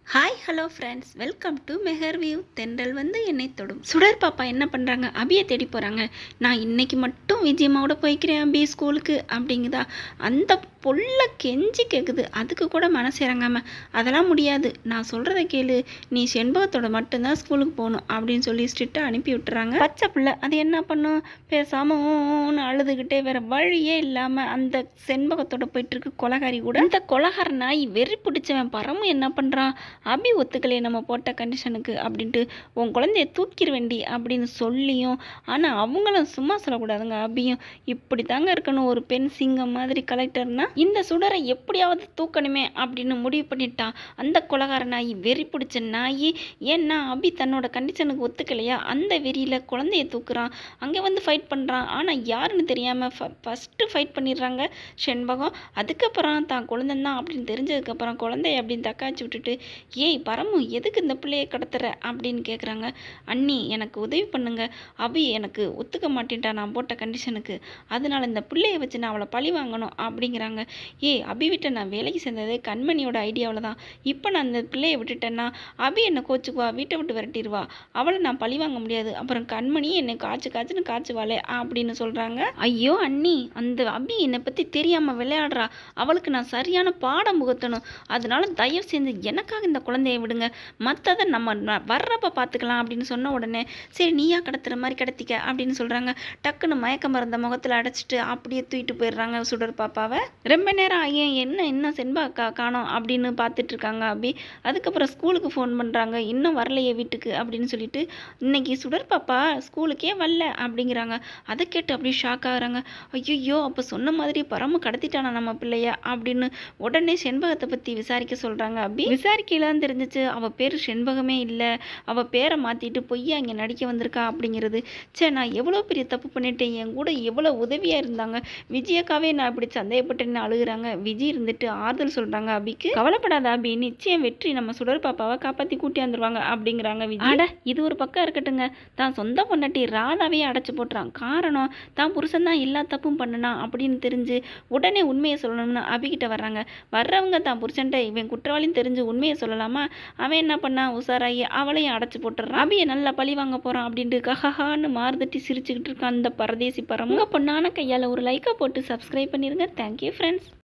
hi hello friends welcome to Mehar view தென்றல் வந்து என்னை தொடும் சுடர் பாப்பா என்ன பண்ணுறாங்க அபியை தேடி போகிறாங்க நான் இன்னைக்கு மட்டும் விஜயம்மாவோட போய்க்கிறேன் அபி ஸ்கூலுக்கு அப்படிங்குதா அந்த பொல்ல கெஞ்சி கேட்குது அதுக்கு கூட மனசு இறங்காம அதெல்லாம் முடியாது நான் சொல்கிறத கேளு நீ செண்பகத்தோட மட்டும்தான் ஸ்கூலுக்கு போகணும் அப்படின்னு சொல்லி ஸ்ட்ரிக்டாக அனுப்பி விட்டுறாங்க பச்சை பிள்ளை அது என்ன பண்ணும் பேசாமல் ஓன்னு அழுதுகிட்டே வேற வழியே இல்லாமல் அந்த செண்பகத்தோட போயிட்டு இருக்கு கொலகாரி கூட அந்த கொலகார நாய் வெறி பிடிச்சவன் பரமு என்ன பண்ணுறான் அபி ஒத்துக்கலையே நம்ம போட்ட கண்டிஷனுக்கு அப்படின்ட்டு உன் குழந்தைய தூக்கிற வேண்டி அப்படின்னு சொல்லியும் ஆனால் அவங்களும் சும்மா சொல்லக்கூடாதுங்க அபியும் இப்படி தாங்க இருக்கணும் ஒரு பெண் சிங்கம் மாதிரி கலெக்டர்னா இந்த சுடரை எப்படியாவது தூக்கணுமே அப்படின்னு முடிவு பண்ணிட்டான் அந்த கொலகார நாய் வெறி பிடிச்ச நாய் ஏன்னா அபி தன்னோட கண்டிஷனுக்கு ஒத்துக்கலையா அந்த வெறியில் குழந்தைய தூக்குறான் அங்கே வந்து ஃபைட் பண்ணுறான் ஆனால் யாருன்னு தெரியாமல் ஃபஸ்ட்டு ஃபைட் பண்ணிடுறாங்க செண்பகம் அதுக்கப்புறம் தான் குழந்தைந்தான் அப்படின்னு தெரிஞ்சதுக்கப்புறம் குழந்தைய அப்படின்னு தக்காச்சு விட்டுட்டு ஏய் பரமு எதுக்கு இந்த பிள்ளைய கடத்துற அப்படின்னு கேட்குறாங்க அண்ணி எனக்கு உதவி பண்ணுங்க அபி எனக்கு ஒத்துக்க மாட்டேன்ட்டா நான் போட்ட கண்டிஷனுக்கு அதனால இந்த பிள்ளைய வச்சு நான் அவளை பழி வாங்கணும் அப்படிங்கிறாங்க ஏய் அபி விட்ட நான் வேலைக்கு சேர்ந்தது கண்மணியோட ஐடியாவில் தான் இப்போ நான் அந்த பிள்ளைய விட்டுட்டேன்னா அபி என்னை கோச்சுக்குவா வீட்டை விட்டு விரட்டிடுவா அவளை நான் பழி வாங்க முடியாது அப்புறம் கண்மணி என்னை காய்ச்சு காய்ச்சுன்னு காய்ச்சுவாளே அப்படின்னு சொல்கிறாங்க ஐயோ அண்ணி அந்த அபி என்னை பற்றி தெரியாமல் விளையாடுறா அவளுக்கு நான் சரியான பாடம் புகத்தணும் அதனால தயவு செஞ்சு எனக்காக இந்த குழந்தைய விடுங்க மற்றதை நம்ம ந- வர்றப்ப பார்த்துக்கலாம் அப்படின்னு சொன்ன உடனே சரி நீயா கடத்துற மாதிரி கடத்திக்க அப்படின்னு சொல்கிறாங்க டக்குன்னு மயக்க மருந்த முகத்தில் அடைச்சிட்டு அப்படியே தூக்கிட்டு போயிடுறாங்க சுடர் பாப்பாவை ரொம்ப நேரம் ஐயன் என்ன இன்னும் செண்பா கா காணோம் அப்படின்னு பார்த்துட்டு இருக்காங்க அபி அதுக்கப்புறம் ஸ்கூலுக்கு ஃபோன் பண்ணுறாங்க இன்னும் வரலையே வீட்டுக்கு அப்படின்னு சொல்லிட்டு இன்னைக்கு சுடர் பாப்பா ஸ்கூலுக்கே வரல அப்படிங்கிறாங்க அதை கேட்டு அப்படியே ஷாக் ஆகுறாங்க ஐயோ அப்போ சொன்ன மாதிரி பரம கடத்திட்டானா நம்ம பிள்ளைய அப்படின்னு உடனே செண்பகத்தை பற்றி விசாரிக்க சொல்கிறாங்க அபி விசாரிக்கலாம் தெரிஞ்சிச்சு அவள் பேர் செண்பகமே இல்லை அவள் பேரை மாற்றிட்டு பொய்யா இங்கே நடிக்க வந்திருக்கா அப்படிங்கிறது சே நான் எவ்வளோ பெரிய தப்பு பண்ணிட்டேன் என் கூட எவ்வளோ உதவியாக இருந்தாங்க விஜயக்காவே நான் இப்படி சந்தேகப்பட்டேன்னு அழுகுறாங்க விஜய் இருந்துட்டு ஆறுதல் சொல்கிறாங்க அபிக்கு கவலைப்படாத அபி நிச்சயம் வெற்றி நம்ம சுடர் பாப்பாவை காப்பாற்றி கூட்டி வந்துருவாங்க அப்படிங்கிறாங்க விஜய் அட இது ஒரு பக்கம் இருக்கட்டுங்க தான் சொந்த பொண்டாட்டி ராதாவே அடைச்சு போட்டுறான் காரணம் தான் புருஷன் தான் எல்லா தப்பும் பண்ணுனா அப்படின்னு தெரிஞ்சு உடனே உண்மையை சொல்லணும்னு அபிகிட்ட வர்றாங்க வர்றவங்க தான் புருஷன்ட்ட இவன் குற்றவாளின்னு தெரிஞ்சு உண்மையை சொல்லலாமா அவன் என்ன பண்ணான் உசாராகி அவளையும் அடைச்சு போட்டுறான் அபியை நல்லா பழி வாங்க போறான் அப்படின்ட்டு கஹஹான்னு மாறுதட்டி சிரிச்சுக்கிட்டு இருக்கான் அந்த பரதேசி பரம் உங்க பொண்ணான கையால் ஒரு லைக்கை போட்டு சப்ஸ்கிரைப் பண்ணிருங்க தேங்க்யூ ஃப்ரெண்ட்ஸ்